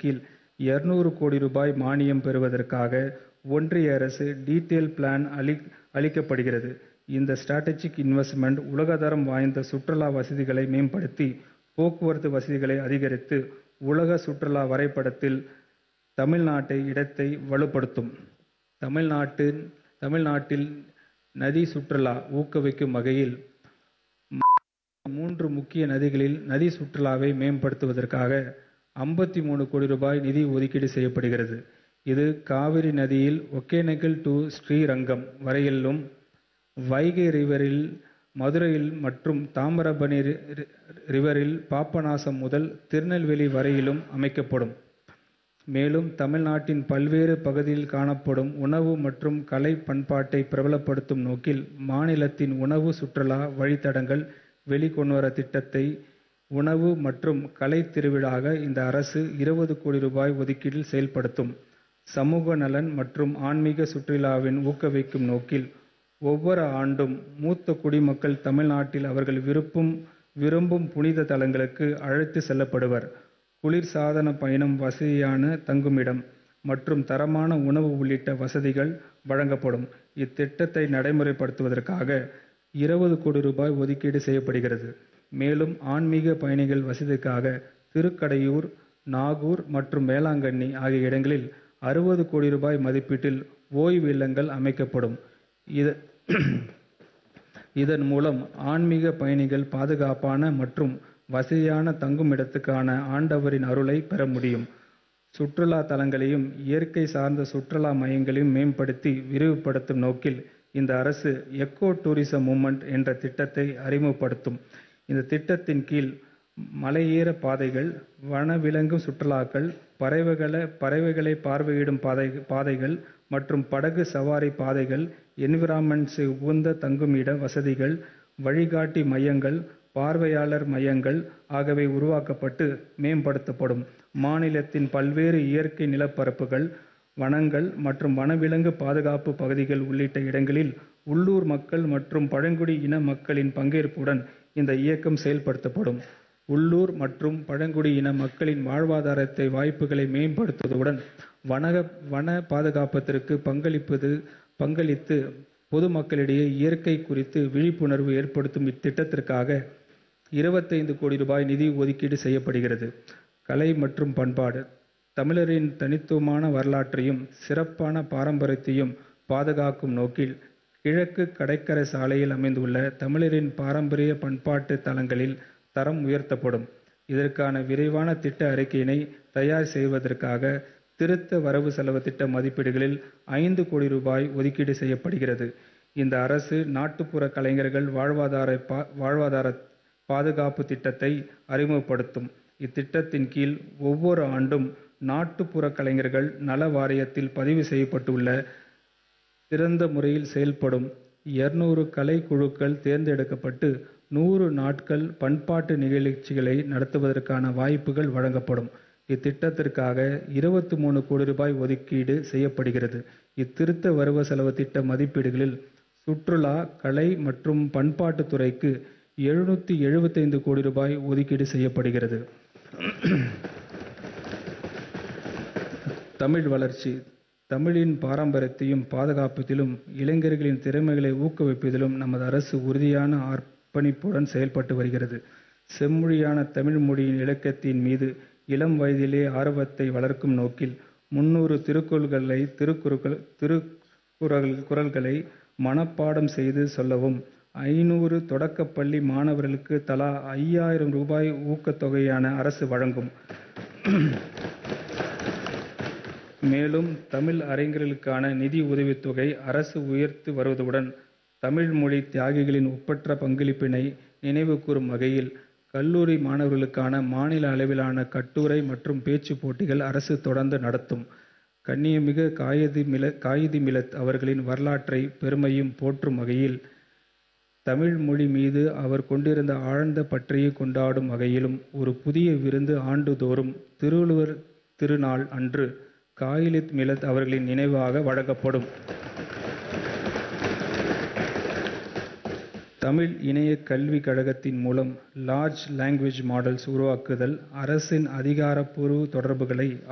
கீழ் இருநூறு கோடி ரூபாய் மானியம் பெறுவதற்காக ஒன்றிய அரசு டீடெயில் பிளான் அளிக்கப்படுகிறது. இந்த ஸ்ட்ராடஜிக் இன்வெஸ்ட்மென்ட் உலகத்தரம் வாய்ந்த சுற்றுலா வசதிகளை மேம்படுத்தி, போக்குவரத்து வசதிகளை அதிகரித்து, உலக சுற்றுலா வரைபடத்தில் தமிழ்நாட்டின் இடத்தை வலுப்படுத்தும். தமிழ்நாட்டில் நதி சுற்றுலா ஊக்குவிக்கும் வகையில், மாநிலத்தின் மூன்று முக்கிய நதிகளில் நதி சுற்றுலாவை மேம்படுத்துவதற்காக ஐம்பத்து கோடி ரூபாய் நிதி ஒதுக்கீடு செய்யப்படுகிறது. இது காவிரி நதியில் ஒகேனக்கல் டு ஸ்ரீரங்கம் வரையிலும், வைகை ரிவரில் மதுரை மற்றும் தாமிரபரணி ரிவரில் பாபநாசம் முதல் திருநெல்வேலி வரையிலும் அமைக்கப்படும். மேலும், தமிழ்நாட்டின் பல்வேறு பகுதிகளில் காணப்படும் உணவு மற்றும் கலை பண்பாட்டை பிரபலப்படுத்தும் நோக்கில், மாநிலத்தின் உணவு சுற்றுலா வழித்தடங்கள் வெளிக்கொணர திட்டத்தை உணவு மற்றும் கலை திருவிழாவாக இந்த அரசு இருபது கோடி ரூபாய் ஒதுக்கீட்டில் செயல்படுத்தும். சமூக நலன் மற்றும் ஆன்மீக சுற்றுலாவை ஊக்குவிக்கும் நோக்கில், ஒவ்வொரு ஆண்டும் மூத்த குடிமக்கள் தமிழ்நாட்டில் அவர்கள் விரும்பும் புனித தலங்களுக்கு அழைத்துச் செல்லப்படுவர். குளிர்சாதன பயணம், வசதியான தங்குமிடம் மற்றும் தரமான உணவு உள்ளிட்ட வசதிகள் வழங்கப்படும். இத்திட்டத்தை நடைமுறைப்படுத்துவதற்காக இருபது கோடி ரூபாய் ஒதுக்கீடு செய்யப்படுகிறது. மேலும், ஆன்மீக பயணிகள் வசதிக்காக திருக்கடையூர், நாகூர் மற்றும் வேளாங்கண்ணி ஆகிய இடங்களில் அறுபது கோடி ரூபாய் மதிப்பீட்டில் ஓய்வு இல்லங்கள் அமைக்கப்படும். இதன் மூலம் ஆன்மீக பயணிகள் பாதுகாப்பான மற்றும் வசதியான தங்குமிடத்துக்கான ஆண்டவரின் அருளை பெற முடியும். சுற்றுலா தலங்களையும், இயற்கை சார்ந்த சுற்றுலா மையங்களையும் மேம்படுத்தி விரிவுபடுத்தும் நோக்கில், இந்த அரசு எக்கோ டூரிசம் மூவ்மென்ட் என்ற திட்டத்தை அறிமுகப்படுத்தும். இந்த திட்டத்தின் கீழ், மலையேற பாதைகள், வனவிலங்கு சுற்றுலாக்கள், பறவைகளை பார்வையிடும் பாதைகள் மற்றும் படகு சவாரி பாதைகள், என்விரான்மென்ட் உகந்த தங்குமிட வசதிகள், வழிகாட்டி மையங்கள், பார்வையாளர் மையங்கள் ஆகியவை உருவாக்கப்பட்டு மேம்படுத்தப்படும். மாநிலத்தின் பல்வேறு இயற்கை நிலப்பரப்புகள், வனங்கள் மற்றும் வனவிலங்கு பாதுகாப்பு பகுதிகள் உள்ளிட்ட இடங்களில் உள்ளூர் மக்கள் மற்றும் பழங்குடி இன மக்களின் பங்கேற்புடன் இந்த இயக்கம் செயல்படுத்தப்படும். உள்ளூர் மற்றும் பழங்குடி இன மக்களின் வாழ்வாதார வாய்ப்புகளை மேம்படுத்துவதுடன், வன பாதுகாப்பிற்கு பங்களித்து பொதுமக்களிடையே இயற்கை குறித்து விழிப்புணர்வு ஏற்படுத்தும் இத்திட்டத்திற்காக இருபத்தைந்து கோடி ரூபாய் நிதி ஒதுக்கீடு செய்யப்படுகிறது. கலை மற்றும் பண்பாடு தமிழரின் தனித்துவமான வரலாற்றையும், சிறப்பான பாரம்பரியத்தையும் பாதுகாக்கும் நோக்கில், கிழக்கு கடற்கரை சாலையில் அமைந்துள்ள தமிழரின் பாரம்பரிய பண்பாட்டு தலங்களின் தரம் உயர்த்தப்படும். இதற்கான விரிவான திட்ட அறிக்கையினை தயார் செய்வதற்காக திருத்த வரவு செலவு திட்ட மதிப்பீடுகளில் ஐந்து கோடி ரூபாய் ஒதுக்கீடு செய்யப்படுகிறது. இந்த அரசு நாட்டுப்புற கலைஞர்கள் வாழ்வாதார பாதுகாப்பு திட்டத்தை அறிமுகப்படுத்தும். இத்திட்டத்தின் கீழ், ஒவ்வொரு ஆண்டும் நாட்டுப்புற கலைஞர்கள் நல வாரியத்தில் பதிவு செய்யப்பட்டுள்ள, சிறந்த முறையில் செயல்படும் இருநூறு கலைக் குழுக்கள் தேர்ந்தெடுக்கப்பட்டு, நூறு நாட்கள் பண்பாட்டு நிகழ்ச்சிகளை நடத்துவதற்கான வாய்ப்புகள் வழங்கப்படும். இத்திட்டத்திற்காக இருபத்து மூன்று கோடி ரூபாய் ஒதுக்கீடு செய்யப்படுகிறது. இத்திருத்த வரவு செலவு திட்ட மதிப்பீடுகளில், சுற்றுலா, கலை மற்றும் பண்பாட்டுத் துறைக்கு எழுநூற்று எழுபத்தைந்து கோடி ரூபாய் ஒதுக்கீடு செய்யப்படுகிறது. தமிழ் வளர்ச்சி தமிழின் பாரம்பரியத்தையும் பாதுகாப்பதிலும், இளைஞர்களின் திறமைகளை ஊக்குவிப்பதிலும் நமது அரசு உறுதியான அர்ப்பணிப்புடன் செயல்பட்டு வருகிறது. செம்மொழியான தமிழ் மொழியின் இலக்கியத்தின் மீது இளம் வயதிலேயே ஆர்வத்தை வளர்க்கும் நோக்கில், முந்நூறு திருக்குறள்களை மனப்பாடம் செய்து சொல்லவும், ஐந்நூறு தொடக்கப்பள்ளி மாணவர்களுக்கு தலா ஐயாயிரம் ரூபாய் ஊக்கத்தொகையை அரசு வழங்கும். மேலும், தமிழ் அறிஞர்களுக்கான நிதி உதவித்தொகை அரசு உயர்த்தி வருவதுடன், தமிழ் மொழி தியாகிகளின் ஒப்பற்ற பங்களிப்பினை நினைவுகூரும் வகையில், கல்லூரி மாணவர்களுக்கான மாநில அளவிலான கட்டுரை மற்றும் பேச்சுப் போட்டிகளை அரசு தொடர்ந்து நடத்தும். கண்ணியமிகு காயிது மில்லத் அவர்களின் வரலாற்றையும் பெருமையையும் போற்றும் வகையிலும், தமிழ் மொழி மீது அவர் கொண்டிருந்த ஆழ்ந்த பற்றைக் கொண்டாடும் வகையிலும் ஒரு புதிய விருந்து ஆண்டுதோறும் திருவள்ளுவர் திருநாள் அன்று காயிது மில்லத் அவர்களின் நினைவாக வழங்கப்படும். தமிழ் இணையக் கல்விக் கழகத்தின் மூலம் லார்ஜ் லாங்குவேஜ் மாடல்ஸ் உருவாக்குதல், அரசின் அதிகாரப்பூர்வ தொடர்புகளை